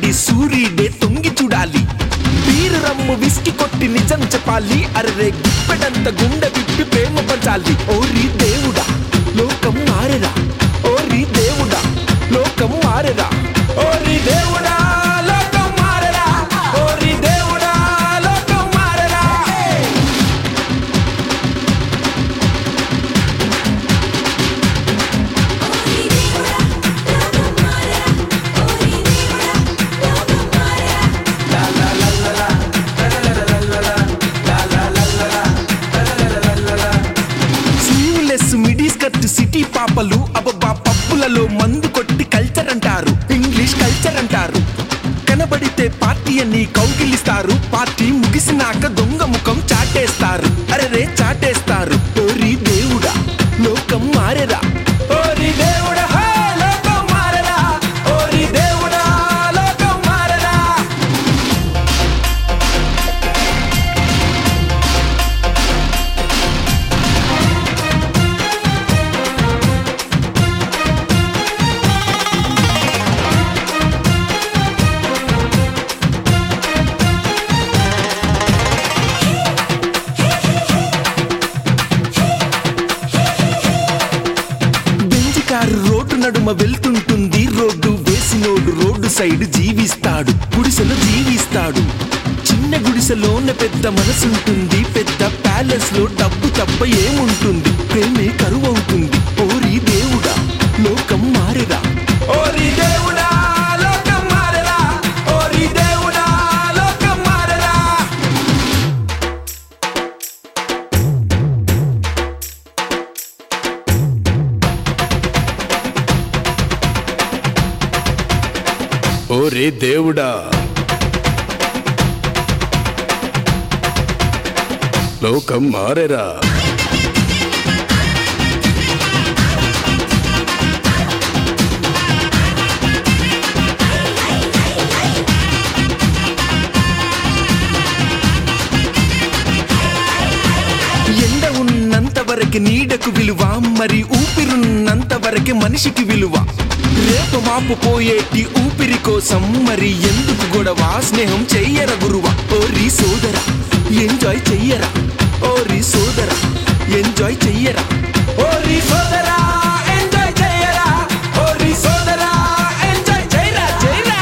పడి సూర్యుడే తొంగి చూడాలి బీరు రమ్ము విస్కి కొట్టి నిజం చెప్పాలి అర్రే గుప్పెడంత గుండె విప్పి ప్రేమ పంచాలి ఓరి దేవుడా లోకం మారెరా ఓరి దేవుడా లోకం మారెరా ఓరి దేవుడా లోకం మారెరా ఓరి దేవుడా లోకం మారెరా స్లీవ్లెస్ మిడీ స్కర్ట్ సిటీ పాపలు అబ్బబ్బా పప్పులలో మందు కొట్టి కల్చర్ అంటారు ఇంగ్లీష్ కల్చర్ అంటారు కనబడితే పార్టీ అని కౌగిలిస్తారు పార్టీ ముగిసినాక దొంగ ముఖం చాటేస్తారు అరే చాటేస్తారు ఓరి దేవుడా లోకం మారెరా ఓరి దేవుడా హే, లోకం మారెరా ఓరి దేవుడా లోకం మారెరా బెంజ్ కారు రోడ్డు నడుమ వెళ్తుంటుంది రోడ్డు వేసినోడు రోడ్డు సైడ్ జీవిస్తాడు గుడిసెలో జీవిస్తాడు చిన్న గుడిసెలోన పెద్ద మనసుంటుంది పెద్ద ప్యాలెస్ లో డబ్బు తప్ప ఏముంటుంది ప్రేమే కరువవుతుంది ఓరి దేవుడా లోకం మారెరా ఓరి దేవుడా లోకం మారెరా ఓరి దేవుడా లోకం మారెరా ఓరే దేవుడా లోకం మారెరా ఎండ ఉన్నంత వరకు నీడకు విలువ మరి ఊపిరున్నంత వరకు మనిషికి విలువ రేపు మాపు పోయేటి ఊపిరి కోసం మరి ఎందుకు గొడవ స్నేహం చెయ్యర గురువ ఓరి సోదరా ఎంజాయ్ చెయ్యరా ఓరి సోదరా ఎంజాయ్ చెయ్యరా ఓరి సోదరా ఎంజాయ్ చెయ్యరా ఓరి సోదరా ఎంజాయ్ చెయ్యరా చెయ్యరా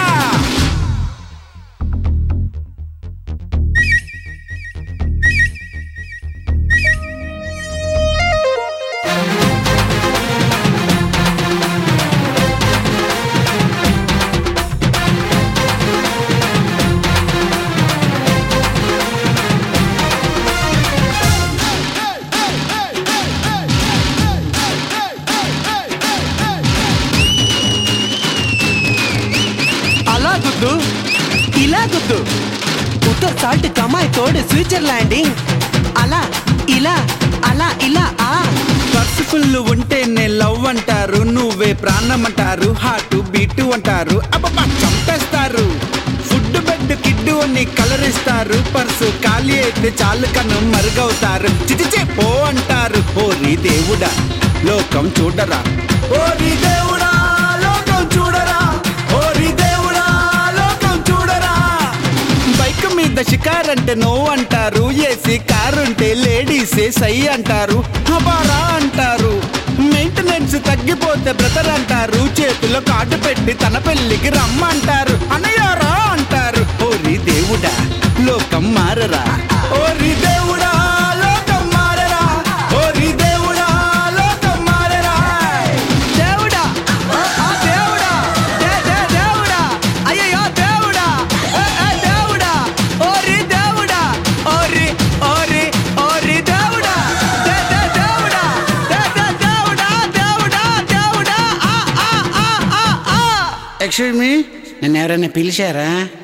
అలా గుద్దు ఇలా గుద్దు ఉత్త సాల్ట్ కమాయ్ తోడు స్విట్జర్లాండింగ్ అలా ఇలా అలా ఇలా ఆ పర్సు ఫుల్ ఉంటేనే లవ్ అంటారు నువ్వే ప్రాణం అంటారు హార్ట్ బీటు అంటారు అబ్బబ్బా చంపేస్తారు ఫుడ్ బెడ్ కిడ్డు అని కలరిస్తారు పర్సు ఖాళీ అయితే చాలు కను మరుగవుతారు చిచిచే పో అంటారు ఓరి దేవుడా లోకం చూడరా ఓరి దేవుడా లోకం చూడరా ఓరి దేవుడా లోకం చూడరా బైక్ మీద షికార్ అంటే నో అంటారు ఏసీ కార్ ఉంటే లేడీసే సై అంటారు హబారా అంటారు మెయింటెనెన్స్ తగ్గిపోతే బ్రదర్ అంటారు చేతిలో కార్డు పెట్టి తన పెళ్లికి రమ్మంటారు అనయారా అంటారు ఓరి దేవుడా లోకం మారరా ఓరి దేవుడా లోకం మారరా ఓరి దేవుడా లోకం మారరా దేవుడా ఆ, ఆ, దేవుడా దే, దే, దేవుడా అయ్యయ్యో దేవుడా ఏ, ఏ, దేవుడా ఓరి దేవుడా ఓరి ఓరి ఓరి దేవుడా దే, దే, దేవుడా దే, దే, దేవుడా దేవుడా దేవుడా ఆ ఆ ఆ ఆ ఆ ఎక్స్క్యూజ్ మీ నన్ను ఎవరైనా పిలిచారా